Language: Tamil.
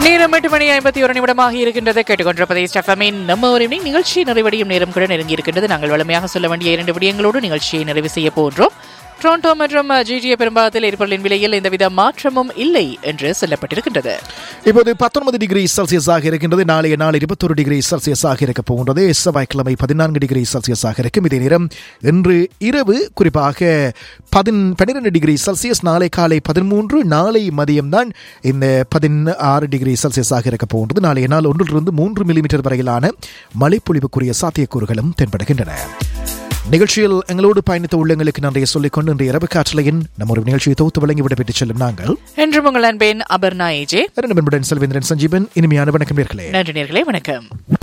நேரம் எட்டு மணி ஐம்பத்தி ஒரு நிமிடமாக இருக்கின்றது கேட்டுக்கொண்டிருப்பதை ஸ்டெஃபமின் நம்ம ஒரு evening நிகழ்ச்சி நிறைவடையும் நேரம் கூட நெருங்கி இருக்கின்றது நாங்கள் வளமையாக சொல்ல வேண்டிய இரண்டு விடயங்களோடு நிகழ்ச்சியை நிறைவு செய்ய போன்றோம் டொரண்டோ மற்றும் ஜிஜிஏ பெரும்பாலத்தில் எரிபொருளின் விலையில் எந்தவித மாற்றமும் இல்லை என்று சொல்லப்பட்டிருக்கின்றது இப்போது பத்தொன்பது டிகிரி செல்சியஸாக இருக்கின்றது நாளைய நாள் இருபத்தொரு டிகிரி செல்சியஸாக இருக்க போகின்றது செவ்வாய்க்கிழமை பதினான்கு டிகிரி செல்சியஸாக இருக்கும் இதே நேரம் இன்று இரவு குறிப்பாக பதின் பன்னிரெண்டு டிகிரி செல்சியஸ் நாளை காலை பதிமூன்று நாளை மதியம்தான் இந்த பதினாறு டிகிரி செல்சியஸாக இருக்க போகின்றது நாளைய நாள் ஒன்றிலிருந்து மூன்று மில்லிமீட்டர் வரையிலான மழைப்பொழிவுக்குரிய சாத்தியக்கூறுகளும் தென்படுகின்றன நிகழ்ச்சியில் எங்களோடு பயணித்த உள்ளங்களுக்கு நன்றியை சொல்லிக்கொண்டு இன்றைய இரவு காற்றலையின் நம்ம ஒரு நிகழ்ச்சியை தொகுத்து வழங்கி விடைபெற்றுச் செல்லும் நாங்கள் என்று உங்கள் அன்பேன் அபர்ணா ஏஜே இரண்டு செல்வேந்திரன் சஞ்சீவன் இனிமையான வணக்கம் நேர்களே நன்றி நேர்களே வணக்கம்